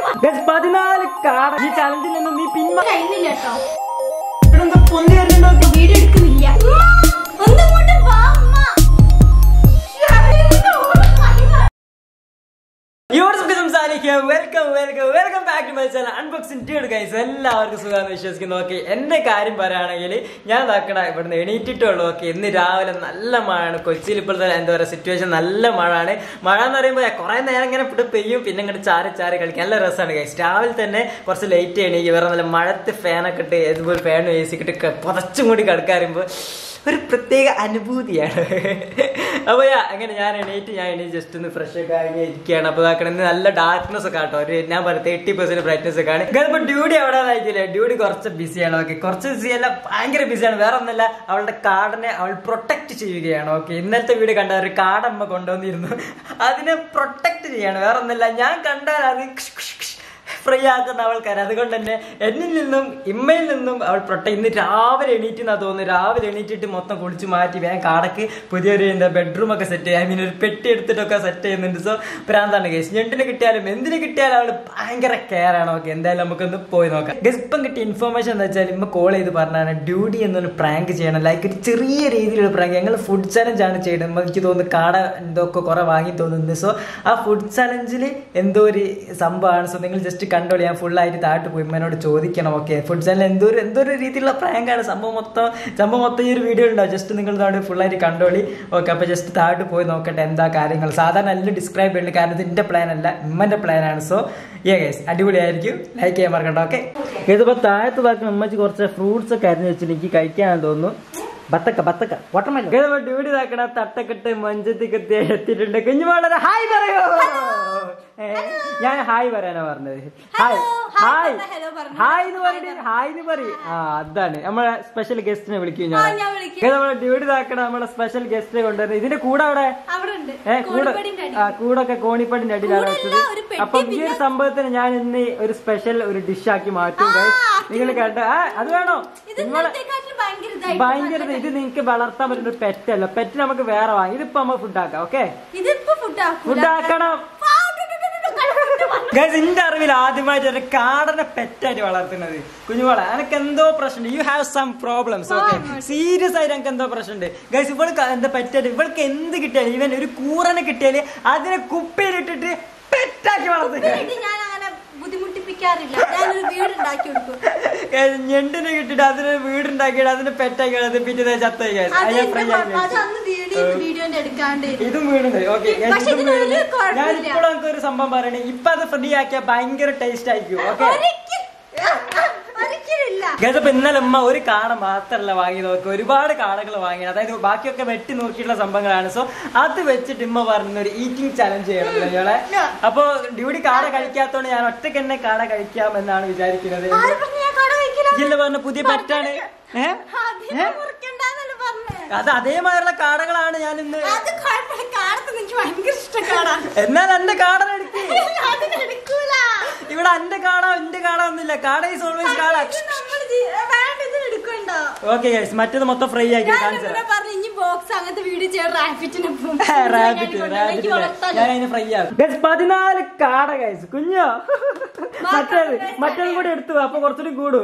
Guys, പതിനാല് കാട ഈ ചലഞ്ചിൽ നിന്ന് നീ പിന്മാ കഴിയുന്നില്ല കേട്ടോ ഇവിടെന്താ പൊന്തി വരുന്നുണ്ടോ വീഡിയോ എടുക്കുന്നില്ല ഒന്നും കൊണ്ട് വാ അമ്മ welcome welcome welcome back to my channel unboxing ടീഡ് ഗൈസ് എല്ലാവർക്കും സുഖമാണെന്ന് വിശ്വസിക്കുന്നു ഓക്കെ എന്റെ കാര്യം പറയുകയാണെങ്കിൽ ഞാൻ നോക്കണ ഇവിടുന്ന് എണീറ്റിട്ടുള്ളൂ ഓക്കെ ഇന്ന് രാവിലെ നല്ല മഴയാണ് കൊച്ചിയിൽ ഇപ്പോഴത്തെ എന്താ പറയുക സിറ്റുവേഷൻ നല്ല മഴയാണ് മഴ എന്ന് പറയുമ്പോൾ കുറെ നേരം ഇങ്ങനെ ഇവിടെ പെയ്യും പിന്നെ ഇങ്ങോട്ട് ചാരി ചാരി കളിക്കും നല്ല രസമാണ് ഗൈസ് രാവിലെ തന്നെ കുറച്ച് ലേറ്റ് എണീക്കും വേറെ നല്ല മഴത്ത് ഫാനൊക്കെ ഇട്ട് ഇതുപോലെ ഫാൻ എ സി ഇട്ട് പുതച്ചും കൂടി കിടക്കാറുമ്പോൾ ഒരു പ്രത്യേക അനുഭൂതിയാണ് അപ്പൊ യാ അങ്ങനെ ഞാൻ എണീറ്റ് ഞാൻ എണീറ്റ് ജസ്റ്റ് ഒന്ന് ഫ്രഷ് ഒക്കെ ആയി ഇരിക്കുകയാണ് അപ്പൊ ഇതാക്കണം ഇന്ന് നല്ല ഡാർക്ക്നെസ് ഒക്കെ ആട്ടോ ഒരു ഞാൻ പറയാം തേർട്ടി പെർസെന്റ് ബ്രൈറ്റ്നസ് ഒക്കെ ആണ് ഇപ്പൊ ഡ്യൂട്ടി അവിടെ ആയിരിക്കില്ലേ ഡ്യൂട്ടി കുറച്ച് ബിസിയാണ് ഓക്കെ കുറച്ച് ബിസി അല്ല ഭയങ്കര ബിസിയാണ് വേറെ ഒന്നല്ല അവളുടെ കാർഡിനെ അവൾ പ്രൊട്ടക്ട് ചെയ്യുകയാണ് ഓക്കെ ഇന്നലത്തെ വീട് കണ്ട ഒരു കാർഡമ്മ കൊണ്ടുവന്നിരുന്നു അതിനെ പ്രൊട്ടക്ട് ചെയ്യാണ് വേറെ ഒന്നല്ല ഞാൻ കണ്ടാൽ അത് ഫ്രീ ആക്കുന്ന അവൾക്കാര് അതുകൊണ്ട് തന്നെ എന്നിൽ നിന്നും ഇമ്മയിൽ നിന്നും അവൾ പ്രൊട്ട ഇന്ന് രാവിലെ എണീറ്റ് എന്നാ തോന്നുന്നു രാവിലെ എണീറ്റിട്ട് മൊത്തം കുളിച്ച് മാറ്റി വേഗം കാടക്ക് പുതിയൊരു എന്താ ബെഡ്റൂം ഒക്കെ സെറ്റ് ഐ മീൻ ഒരു പെട്ടി എടുത്തിട്ടൊക്കെ സെറ്റ് ചെയ്യുന്നുണ്ട് സോ പ്രാന്താണ് ഗേസ് ഞണ്ടിനെ കിട്ടിയാലും എന്തിനെ കിട്ടിയാലും അവള് ഭയങ്കര കെയർ ആണ് ഓക്കെ എന്തായാലും നമുക്കൊന്ന് പോയി നോക്കാം ഗസ് ഇപ്പം കിട്ടിയ ഇൻഫർമേഷൻ എന്താ വെച്ചാൽ ഇമ്മ കോൾ ചെയ്ത് പറഞ്ഞാണ് ഡ്യൂട്ടി എന്നൊരു പ്രാങ്ക് ചെയ്യണം ലൈക്ക് ഒരു ചെറിയ രീതിയിലുള്ള പ്രാങ്ക് ഞങ്ങൾ ഫുഡ് ചലഞ്ച് ആണ് ചെയ്യുന്നത് എനിക്ക് തോന്നുന്നു കാട എന്തൊക്കെ കുറെ വാങ്ങി തോന്നുന്നു സോ ആ ഫുഡ് ചലഞ്ചിൽ എന്തോ ഒരു സംഭവമാണ് സോ നിങ്ങൾ ജസ്റ്റ് കണ്ടോളി ഞാൻ full ആയിട്ട് താഴോട്ട് പോയി ഇമ്മനോട് ചോദിക്കണം ഓക്കെ ഫുഡ് ചാനൽ എന്തോ ഒരു എന്തോ ഒരു രീതിയിലുള്ള പ്രാങ്കാണ് സംഭവം മൊത്തം സംഭവം മൊത്തം ഈ ഒരു വീഡിയോ ഉണ്ടാവും ജസ്റ്റ് നിങ്ങൾ ഇതോടെ full ആയിട്ട് കണ്ടോളി ഓക്കെ അപ്പൊ ജസ്റ്റ് താഴോട്ട് പോയി നോക്കട്ടെ എന്താ കാര്യങ്ങൾ സാധാരണ എല്ലാം ഡിസ്ക്രൈബ് ചെയ്യുന്നുണ്ട് കാരണം ഇത് എന്റെ പ്ലാൻ അല്ല ഇമ്മന്റെ പ്ലാൻ ആണ് സോ ഏ ഗൈസ് അടിപൊളിയായിരിക്കും ലൈക്ക് ചെയ്യാൻ മറക്കണ്ട ഓക്കെ ഇതിപ്പോ താഴത്ത് താക്കുന്ന അമ്മച്ചി കുറച്ച് ഫ്രൂട്ട്സ് ഒക്കെ അരിഞ്ഞ് വെച്ചിട്ട് എനിക്ക് കഴിക്കാന്ന് തോന്നുന്നു ബത്തക്ക ബത്തക്ക വട്ടമല്ല ഡ്യൂട്ടി ഇതാക്കണ തട്ടക്കെട്ട് മഞ്ചത്തിക്കെത്തി എത്തിയിട്ടുണ്ട് കുഞ്ഞുമോളെ ഹായ് പറയോ ഏ, ഞാൻ ഹായ് പറയാനാ പറഞ്ഞത് ഹായ് ഹായ് പറഞ്ഞ hello പറഞ്ഞു. ഹായ് എന്ന് പറഞ്ഞിട്ട് ഹായ് എന്ന് പറയും ആ അതാണ് നമ്മളെ സ്പെഷ്യൽ ഗസ്റ്റിനെ വിളിക്കും ആ, ഞാൻ ഞാൻ വിളിക്കും. ഇത് നമ്മളെ ഡ്യൂട്ടി ഇതാക്കണ നമ്മളെ സ്പെഷ്യൽ ഗസ്റ്റിനെ കൊണ്ടുവരുന്നത് ഇതിന്റെ കൂടെ അവിടെ അവിടെ ഉണ്ട് ഏ കൂടെ കോഴിപ്പടിന്റെ അടി. ആ കൂടൊക്കെ കോണിപ്പടിന്റെ അടിയിലാണ് കൂടല്ല, വെച്ചത് ഒരു പെട്ടി അപ്പം ഈ ഒരു സംഭവത്തിന് ഞാൻ ഇന്ന് ഒരു സ്പെഷ്യൽ ഒരു ഡിഷ് ആക്കി മാറ്റും ആ, നിങ്ങൾ കണ്ട ആ അത് വേണോ ഇത് നിങ്ങളെ ഇന്നലത്തെക്കാട്ടിലും ഭയങ്കര ഇതായിട്ട് ഭയങ്കര ഇത് നിങ്ങൾക്ക് വളർത്താൻ പറ്റുന്ന ഒരു പെറ്റല്ല പെറ്റ് നമുക്ക് വേറെ വാങ്ങി ഇതിപ്പോ നമ്മൾ ഫുഡ് ആക്കാം ഓക്കെ ഇതിപ്പോ ഫുഡ് ആക്കൂല. ഫുഡ് ആക്കണം ആ, ടു, ടു, ടു, ടു, ടു, കണ്ടു, കണ്ടു. ഗൈസ് എന്റെ അറിവിൽ ആദ്യമായിട്ട് ഒരു കാടനെ പെറ്റായിട്ട് വളർത്തുന്നത് കുഞ്ഞുമോളെ എനിക്ക് എന്തോ പ്രശ്നമുണ്ട് you have some problems okay serious ആയിട്ട് എനിക്ക് എന്തോ പ്രശ്നമുണ്ട് ഗൈസ് ഇവൾക്ക് എന്താ പെറ്റായിട്ട് ഇവൾക്ക് എന്ത് കിട്ടിയാലും ഈവൻ ഒരു കൂറനെ കിട്ടിയാല് അതിനെ കുപ്പിയിലിട്ടിട്ട് പെറ്റാക്കി വളർത്തുക ഇത് ഞാൻ അങ്ങനെ ബുദ്ധിമുട്ടിപ്പിക്കാറില്ല ഞാനൊരു വീട് ഉണ്ടാക്കി കൊടുക്കും Guys, ഞണ്ടിനെ കിട്ടിട്ട് അതിന് വീടുണ്ടാക്കിയിട്ട് അതിന് പെറ്റാക്കി വളർത്തി പിറ്റേ ചത്തായി guys. അത് അതിനെ എന്റെ fry ആക്കി മ- അത് അന്ന് വീഡിയോ വീഡിയോന്റെ എടുക്കാണ്ട് ഇതും വീടുണ്ട് ഓക്കെ പക്ഷെ ഇതിന് ഒരു കുഴപ്പമില്ല. ഞാൻ ഇപ്പോഴും നമുക്ക് ഒരു സംഭവം പറയണേ ഇപ്പൊ അത് ഫ്രീ ആക്കിയാൽ ഭയങ്കര ടേസ്റ്റ് ആയിരിക്കും ഓക്കെ ഒരിക്കൽ- ഒരിക്കലില്ല ഗതപ്പോ ഇന്നലെ ഉമ്മ ഒരു കാട മാത്രല്ല വാങ്ങി നോക്കി ഒരുപാട് കാടകൾ വാങ്ങി അതായത് ബാക്കിയൊക്കെ വെട്ടി നോക്കിയിട്ടുള്ള സംഭവങ്ങളാണ് സോ അത് വെച്ചിട്ട് ഉമ്മ പറഞ്ഞ ഒരു ഈറ്റിംഗ് ചലഞ്ച് ചെയ്യണം ഞങ്ങളെ അപ്പൊ ഡ്യൂട്ടി കാട കഴിക്കാത്തോണ്ട് ഞാൻ ഒറ്റയ്ക്ക് തന്നെ കാട കഴിക്കാം എന്നാണ് വിചാരിക്കുന്നത് ആര് പറഞ്ഞു ഞാൻ കട കഴിക്കില്ല ഇല്ല പറഞ്ഞ പുതിയ പെറ്റാണ് ഏഹ് അതിനെ മുറിക്കണ്ടെന്നല്ലേ പറഞ്ഞേ അത് അതേമാതിരിയുള്ള കാടകളാണ് ഞാൻ ഇന്ന് അത് കുഴപ്പമില്ല കാണത്ത് എനിക്ക് ഭയങ്കര ഇഷ്ടം കാണാൻ എന്നാൽ എന്റെ കാടനെടുക്ക് അതിനെടുക്കൂല ഇവിടെ എന്റെ കാട എന്റെ കാട ഒന്നുമില്ല കാട ഈസ് ഓൾവേസ് കാട ഇത് നമ്മള് ജീ- വേണ്ട ഇത് എടുക്കണ്ട ഓക്കെ ഗൈസ് മറ്റേത് മൊത്തം ഫ്രൈ ആക്കി ഞാൻ കാണിച്ചു ഇവിടെ പറഞ്ഞു ഇനി ബോക്സ് അങ്ങനത്തെ വീഡിയോ ചെയ്യാൻ റാബിറ്റിനെ റാബിറ്റ് റാബിറ്റ് ഞാൻ അതിന് ഫ്രൈ ആകും ഗൈസ് പതിനാല് കാട ഗൈസ് കുഞ്ഞോ മറ്റേത് മറ്റേത് കൂടി എടുത്തു വാ, അപ്പൊ കുറച്ചുകൂടി കൂടും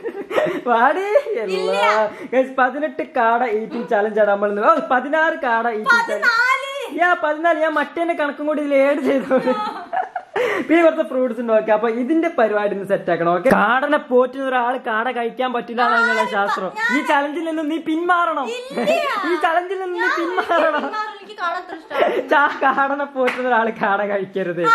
വാടി എല്ലാ ഗൈസ് പതിനെട്ട് കാട ഈറ്റിംഗ് ചലഞ്ച് ആണ് നമ്മൾ ഇന്ന്. ഓ, പതിനാറ് കാട ഈറ്റിംഗ് ചലഞ്ച് നാല് ഞാൻ പതിനാല് ഞാൻ മറ്റേന്റെ കണക്കും കൂടി ഇതിൽ ഏഡ് ചെയ്തു പിന്നെ കുറച്ച് ഫ്രൂട്ട്സ് ഉണ്ട് ഓക്കെ അപ്പൊ ഇതിന്റെ പരിപാടി ഒന്ന് സെറ്റ് ആക്കണം ഓക്കെ കാടനെ പോറ്റുന്ന ഒരാൾ കാട കഴിക്കാൻ പറ്റില്ല എന്നുള്ള ശാസ്ത്രം ഈ ചലഞ്ചിൽ നിന്ന് നീ പിന്മാറണം ഈ ചലഞ്ചിൽ നിന്ന് നീ പിന്മാറണം എനിക്ക് കാണാൻ അത്ര ഇഷ്ടമാണ് ചാ കാടനെ പോറ്റുന്ന ഒരാൾ കാട കഴിക്കരുത്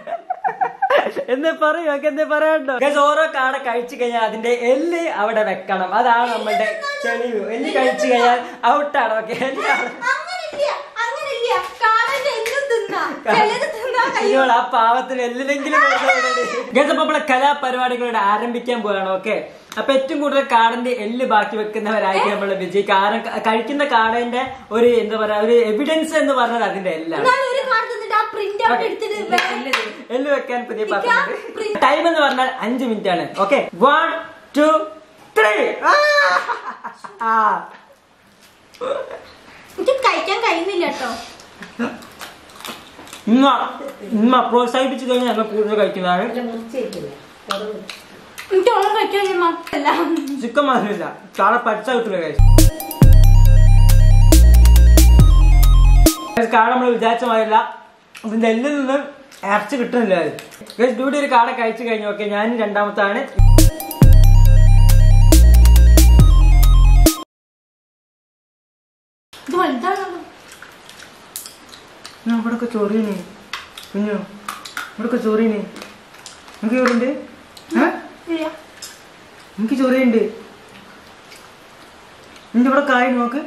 എന്നെ പറയൂ ഒക്കെ എന്നെ പറയാണ്ടോ Guys, ഓരോ കാട കഴിച്ചു കഴിഞ്ഞാൽ അതിന്റെ എല്ല് അവിടെ വെക്കണം അതാണ് നമ്മളുടെ തെളിവ് എല്ല് കഴിച്ചു കഴിഞ്ഞാൽ ഔട്ടാണ് ഓക്കെ എല്ലാണ് അങ്ങനില്ല അങ്ങനില്ല കാണാന്റെ എന്തും തിന്നാ ചിലത് തിന്നാ കഴിയും ഇനിയോള് ആ പാവത്തിന് എല്ലിനെങ്കിലും ഗസ് അപ്പൊ നമ്മളെ കലാപരിപാടികളുടെ ആരംഭിക്കാൻ പോവാണ് ഓക്കെ അപ്പൊ ഏറ്റവും കൂടുതൽ കാടന്റെ എല്ല് ബാക്കി വെക്കുന്നവരായിരിക്കും നമ്മളെ വിജയ് കാരണം ക- കഴിക്കുന്ന കാടന്റെ ഒരു എന്താ പറയാ ഒരു എവിഡൻസ് എന്ന് പറഞ്ഞത് അതിന്റെ എല്ലാം എന്നാലും ഒരു കാർഡ് തന്നിട്ട് ആ പ്രിന്റ് ഔട്ട് എടുത്തിട്ട് വേറെ എല്ല് വെക്കാൻ പുതിയ ഇക്ക, പറഞ്ഞിട്ടുണ്ട് പ്രി- ടൈം എന്ന് പറഞ്ഞാൽ അഞ്ച് മിനിറ്റ് ആണ് ഓക്കെ വൺ ടു ത്രീ ആ എനിക്ക് കഴിക്കാൻ കഴിയുന്നില്ല കേട്ടോ ഉമ്മ ഉമ്മ പ്രോത്സാഹിപ്പിച്ചു കഴിഞ്ഞാൽ ഞങ്ങൾ കൂടുതൽ കഴിക്കുന്നതാണ് എനിക്ക് ഓണം കഴിക്കാൻ ഞാൻ മാത്രല്ല ചിക്കൻ മാത്രമില്ല കാളെ പച്ച കിട്ടില്ല കഴിച്ചു കാട നമ്മൾ വിചാരിച്ച മാതിരില്ല ഇതിന്റെ എല്ലിൽ നിന്ന് ഇറച്ചി കിട്ടുന്നില്ല അത് ഡ്യൂട്ടി ഒരു കാട കഴിച്ചു കഴിഞ്ഞു ഓക്കെ ഞാൻ രണ്ടാമത്താണ് ഇത് വലുതാണല്ലോ ഞാൻ ഇവിടൊക്കെ ചൊറിയനെ കുഞ്ഞു ഇവിടൊക്കെ ചൊറിയനെ എനിക്ക് ചോറുണ്ട് ഏ ഇല്ല. എനിക്ക് ചൊറിയുണ്ട് നിന്റെ ഇവിടെ കായ നോക്ക്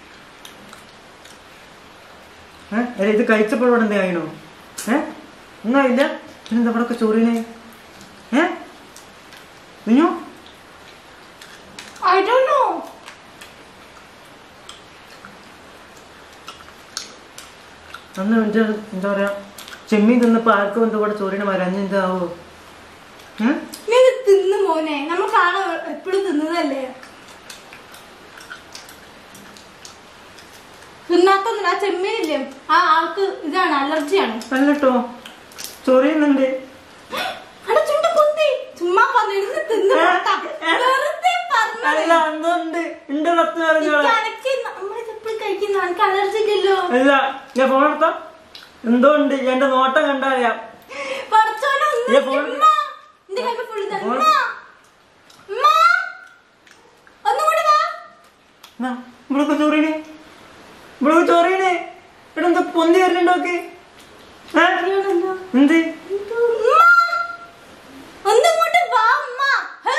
ഏ അല്ല ഇത് കഴിച്ചപ്പോൾ ഇവിടെ എന്താ ആയിനോ ഏ ഒന്നും ആയില്ല പിന്നെന്താ ഇവിടെ ഒക്കെ ചൊറിയണേ ഏ കുഞ്ഞു I don't know. അന്ന് എൻ്റെ എന്താ പറയാ ചെമ്മീൻ തിന്നപ്പോ ആർക്കും എന്താ ഇവിടെ ചൊറിയണ മരഞ്ഞ എന്താവോ ഏ നീ ഇത് തിന്ന് മോനെ നമ്മൾ കാണാൻ എപ്പോഴും തിന്നതല്ലേ തിന്നാത്തൊന്നും ആ ചെമ്മീനില്ലേ ആ ആൾക്ക് ഇതാണ് അലർജിയാണ് അല്ലട്ടോ ചൊറിയുന്നുണ്ട് അവിടെ ചുണ്ട് പൊന്തി ചുമ്മാ പറഞ്ഞിരുന്ന് തിന്ന് പോട്ടാ. വെറുതെ അല്ല പറഞ്ഞത്. എന്തുണ്ട് ഉണ്ട് സത്യം പറഞ്ഞോളാം എനിക്ക് അനക്ക് നമ്മളിത് എപ്പോഴും കഴിക്കുന്ന എനിക്ക് അലർജി ഇല്ലല്ലോ അല്ല ഞാൻ ഫോൺ എടുത്താ എന്തോ ഉണ്ട് എന്റെ നോട്ടം കണ്ടറിയാം പടച്ചോനെ ഒന്ന് ഏ, ഫോൺ- ഉമ്മ. നിന്റെ കൈമ full ഇതാ. ഫോൺ- ഉമ്മ. ഉമ്മ. ഒന്നുകൂടി വാ ഇവിടെ ചോറിയണേ ഇവിടെ ചോറിയണേ ഇവിടെ എന്താ പൊന്തി വരലുണ്ടോക്ക് അറിയണല്ലോ. എന്ത് ഉമ്മ. ഒന്നിങ്ങോട്ട് വാ ഉമ്മ ഹെ.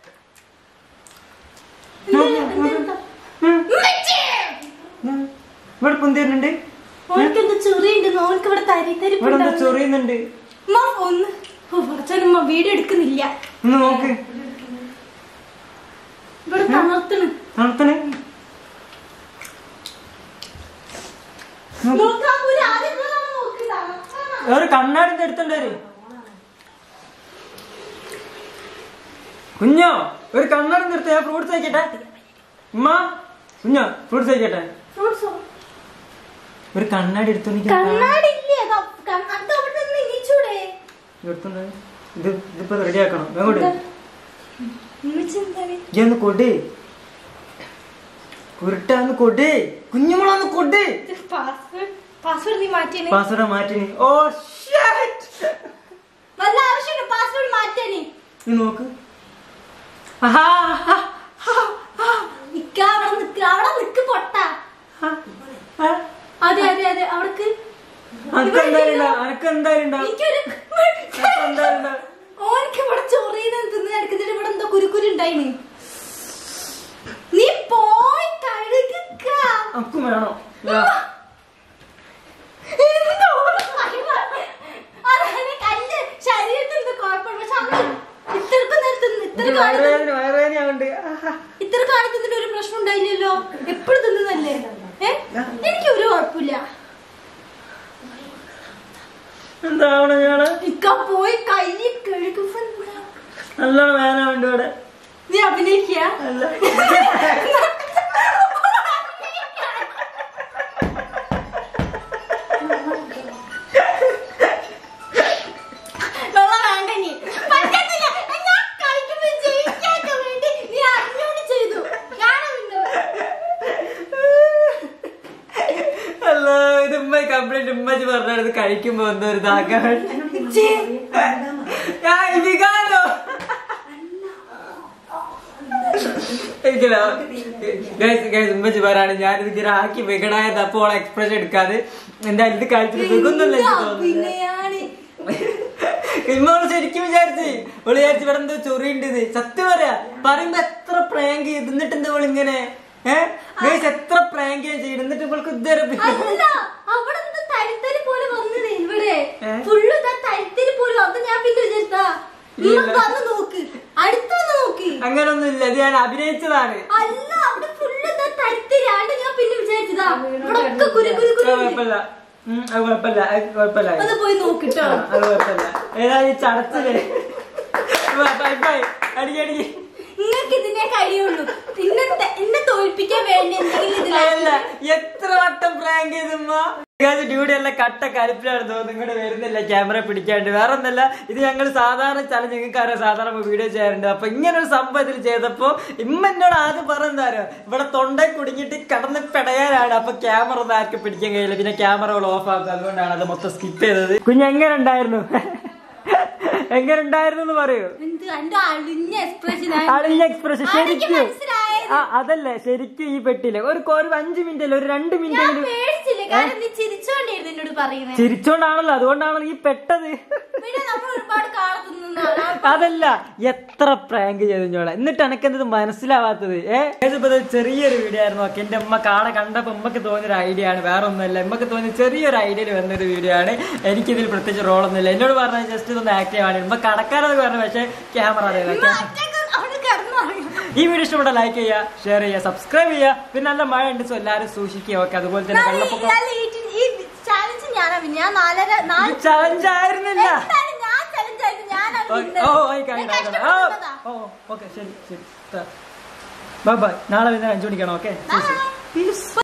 എന്ത്? എന്തെടുത്താ? ഉം. ഉമ്മച്ചി. ഉം. ഇവിടെ പൊന്തി വരുന്നുണ്ട് ഓൾക്ക് എന്ത് ചെറിയുണ്ട് ഓൾക്ക് ഇവിടെ തരി ഇവിടെ എന്താ തരിപ്പുണ്ടാവും. ചൊറിയുന്നുണ്ട് ഉമ്മ ഒന്ന് ഓ, പടച്ചോനെ, ഉമ്മ വീഡിയോ എടുക്കുന്നില്ല ഒന്ന് നോക്ക് ഇവിടെ തണർത്തണ് തണുത്തണേ നോക്കാൻ പോലും ആദ്യം ഇവളാണ് നോക്കുക. തണുത്തണ. ഒരു കണ്ണാടിന്റെ അടുത്തുണ്ട് വരെ കുഞ്ഞോ ഒരു കണ്ണാടി നിർത്തി ഞാൻ ഫ്രൂട്ട്സ് കഴിക്കട്ടെ ഉമ്മ കുഞ്ഞോ ഫ്രൂട്ട്സ് കഴിക്കട്ടെ Fruits ഓ? ഒരു കണ്ണാടി എടുത്തു കണ്ണാടി ഇല്ലേ അത് ക- അത് അവിടെ നിന്ന് ഇരിച്ചൂടെ എടുത്തുണ്ട് ഇത് ഇതിപ്പോ റെഡിയാക്കണം അങ്ങോട്ട് ഉമ്മച്ചി എന്താണ് ഈ ഒന്ന് കൊട് കുരുട്ടാന്ന് കൊട് കുഞ്ഞുമോളൊന്ന് കൊട് പാസ്വേഡ് പാസ്വേഡ് നീ മാറ്റിയേ പാസ്വേഡ് മാറ്റിനി ഓ ഷേറ്റ് വല്ല ആവശ്യമുണ്ട് പാസ്വേഡ് മാറ്റാനേ നീ നോക്ക് ആഹാ, ആഹാ, ആഹാ, നിക്ക അവിടെ നിക്ക് അവിടെ നിക്ക് പൊട്ട ആഹാ. ആ, അതെ അതെ അതെ അവിടക്ക് അനക്ക് എന്തായാലും ഉണ്ടാവും, അനക്ക് എന്തായാലും ഉണ്ടാവും. എനിക്കൊരു അനക്ക് എന്തായാലും ഉണ്ടാവും. ഓനക്ക് ഇവിടെ ചൊറിയുന്ന തിന്ന് നടക്കുന്നിട്ട് ഇവിടെ എന്തോ കുരുക്കുരു ഉണ്ടായിന് നീ പോയി കഴുകുക അനക്കും വേണോ ആ. എന്ത് ഓള് പറയുവാണ്? അതാണ് കല്ല് ശരീരത്തിൽ എന്തോ കുഴപ്പമില്ല പക്ഷെ അന്ന് ഇത്രക്കും നേരത്തെ ഇത്ര എനിക്ക് കാലത്ത് വയറുവേദന വയറുവേദന ആവുന്നുണ്ട് ആഹാ. ഇത്ര കാലത്ത് ഇതിന്റെ ഒരു പ്രശ്നം ഉണ്ടായില്ലല്ലോ എപ്പോഴും തിന്നുന്നല്ലേ ഏ എനിക്ക് ഒരു കുഴപ്പമില്ല എന്താവണം ഞാള് ഇക്ക പോയി കൈ കഴുകും നല്ലോണം വേദന ഉണ്ട് ഇവിടെ നീ അഭിനയിക്കുക അല്ല വെള്ളം വേണ്ട നീ പറ്റത്തില്ല ഞാൻ കളിക്കുമ്പോ ജയിക്കാനൊക്കെ വേണ്ടി നീ അറിഞ്ഞോണ്ട് ചെയ്തു ഞാനൊന്നും അല്ല ഇത് ഉമ്മ കംപ്ലൈന്റ് ഉമ്മച്ചി പറഞ്ഞത് കഴിക്കുമ്പോ എന്തോ ഒരു ഇതാക്കാൻ ഞാൻ ഇതികാലോ എനിക്കല്ലോ ഗൈസ് ഗൈസ് ഉമ്മച്ചി പറയാണ് ഞാൻ ഇതിങ്ങനെ ആക്കി വെകടായത് അപ്പോൾ എക്സ്പ്രഷൻ എടുക്കാതെ എന്തായാലും ഇത് കഴിച്ചിട്ട് വെക്കൊന്നുമില്ല എനിക്ക് തോന്നുന്നു പിന്നെയാണ് ഇമ്മോള് ശരിക്കും വിചാരിച്ച് ഓള് വിചാരിച്ച് ഇവിടെ എന്തോ ചൊറിയുണ്ട് ഇത് സത്യം പറയാ പറയുമ്പോ എത്ര പ്രാങ്ക് ചെയ്ത് എന്നിട്ട് എന്താ ഇവള് ഇങ്ങനെ ഏഹ് ഗൈസ് എത്ര പ്രാങ്ക് ചെയ്ത് എന്നിട്ട് ഇവൾക്ക് ഇതുവരെ പിന്നെ അല്ല അവിടെ നിന്ന് തരിത്തരി പോലെ വന്നത് ഇവിടെ ഏ? ഫുള്ള് ഇതാ തരിത്തരി പോലെ അത് ഞാൻ പിന്നെ വിചാരിച്ചാ ഇല്ല. ഇമ്മ വന്ന് നോക്ക് അടുത്ത് വന്ന് നോക്ക് അങ്ങനൊന്നും ഇല്ല ഇത് ഞാൻ അഭിനയിച്ചതാണ് അല്ല അവിടെ ഫുള്ള് ഇതാ തരിത്തരി ആണ്ട് ഞാൻ പിന്നെ വിചാരിച്ചതാ ഇവിടെ ഒക്കെ കുരു കുരു അത് കുരു കുഴപ്പമില്ല ഉം, അത് കുഴപ്പമില്ല അത് കുഴപ്പമില്ല അത് പോയി നോക്കിട്ടോ ആ, അത് കുഴപ്പമില്ല ഏതാ ഈ ചടച്ചില്ലേ ബൈ ബൈ അടിക്ക് അടിക്ക് നിങ്ങൾക്ക് ഇതിനെ കഴിയുള്ളൂ പിന്നെ ത- എന്നെ തോൽപ്പിക്കാൻ വേണ്ടി എന്തെങ്കിലും അല്ല ഇതിലാക്കി എത്ര വട്ടം പ്രാങ്ക് ചെയ്തുമ്മ ഡ്യൂട്ടി എല്ലാം കട്ട കലിപ്പിലാണ് തോന്നുന്നു ഇങ്ങോട്ട് വരുന്നില്ല ക്യാമറ പിടിക്കാണ്ട് വേറെ ഒന്നല്ല ഇത് ഞങ്ങൾ സാധാരണ ചല നിങ്ങൾക്ക് അറിയാം സാധാരണ വീഡിയോ ചെയ്യാറുണ്ട് അപ്പൊ ഇങ്ങനെ ഒരു സംഭവം ഇതിൽ ചെയ്തപ്പോ ഇമ്മ എന്നോട് ആദ്യം പറഞ്ഞാരോ ഇവിടെ തൊണ്ടേ കുടുങ്ങിയിട്ട് കടന്ന് പെടയാനാണ് അപ്പൊ ക്യാമറ ഒന്നും ആർക്കും പിടിക്കാൻ കഴിയില്ല പിന്നെ ക്യാമറകൾ ഓഫ് ആക്കും അതുകൊണ്ടാണ് അത് മൊത്തം സ്കിപ്പ് ചെയ്തത് കുഞ്ഞ് എങ്ങനെ ഉണ്ടായിരുന്നു എങ്ങനെ ഉണ്ടായിരുന്നു എന്ന് പറയൂ എന്ത് എന്റെ അളിഞ്ഞ എക്സ്പ്രഷൻ അളിഞ്ഞ എക്സ്പ്രഷൻ ശരിക്കും മനസ്സിലായത് ആ അതല്ലേ ശരിക്കും ഈ പെട്ടില്ലേ ഒരു ഒരു അഞ്ച് മിനിറ്റ് അല്ലേ ഒരു രണ്ട് മിനിറ്റ് ഞാൻ എങ്കിലും പേടിച്ചില്ല കാരണം നീ ചിരിച്ചോണ്ടിരുന്നു എന്നോട് പറയുന്നത് ചിരിച്ചോണ്ടാണല്ലോ അതുകൊണ്ടാണല്ലോ ഈ പെട്ടത് പിന്നെ നമ്മൾ ഒരുപാട് കാളത്തുനിന്നാണ് അതല്ല എത്ര പ്രാങ്ക് ചെയ്തു ഞോളെ എന്നിട്ട് എനക്കെന്തത് മനസ്സിലാവാത്തത് ഏഹ് ഇതിപ്പോ ഇത് ചെറിയൊരു വീഡിയോ ആയിരുന്നു ഓക്കെ എന്റെ അമ്മ കാളെ കണ്ടപ്പോ ഉമ്മക്ക് തോന്നിയൊരു ഐഡിയ ആണ് വേറെ ഒന്നുമല്ല ഉമ്മക്ക് തോന്നിയ ചെറിയൊരു ഐഡിയയിൽ വന്നൊരു വീഡിയോ ആണ് എനിക്കിതിൽ പ്രത്യേകിച്ച് റോളൊന്നുമില്ല എന്നോട് പറഞ്ഞാൽ ജസ്റ്റ് ഇതൊന്ന് ആക്റ്റീവ് ആണ് ഉമ്മ കടക്കാരെന്ന് പറഞ്ഞു പക്ഷേ ക്യാമറ അറിയാം അവിടെ കിടന്നു തുടങ്ങി. ഈ വീഡിയോ ഇഷ്ടപ്പെട്ട ലൈക്ക് ചെയ്യുക ഷെയർ ചെയ്യുക സബ്സ്ക്രൈബ് ചെയ്യുക പിന്നെ നല്ല മഴ ഉണ്ട് സോ എല്ലാവരും സൂക്ഷിക്കുക ഓക്കെ അതുപോലെ തന്നെ ഞാൻ ഈ- വെള്ളപ്പൊക്കം ഞാൻ ഈ- ഈ ചാലഞ്ച് ഞാനാ പിന്നെ ഞാൻ നാലര നാല് ചലഞ്ച് ആയിരുന്നില്ല എന്തായാലും ഞാൻ ചലഞ്ച് ആയിട്ട് ഞാനാണ് ഓ winner. ഓ ഞാൻ ആയിക്കോട്ടെ കഷ്ടപ്പെടുന്നതാ. ഓ ഓക്കെ ശരി ശരി ബൈ ബൈ നാളെ വൈകുന്നേരം അഞ്ചു മണിക്കാണോ ഓക്കെ Bye.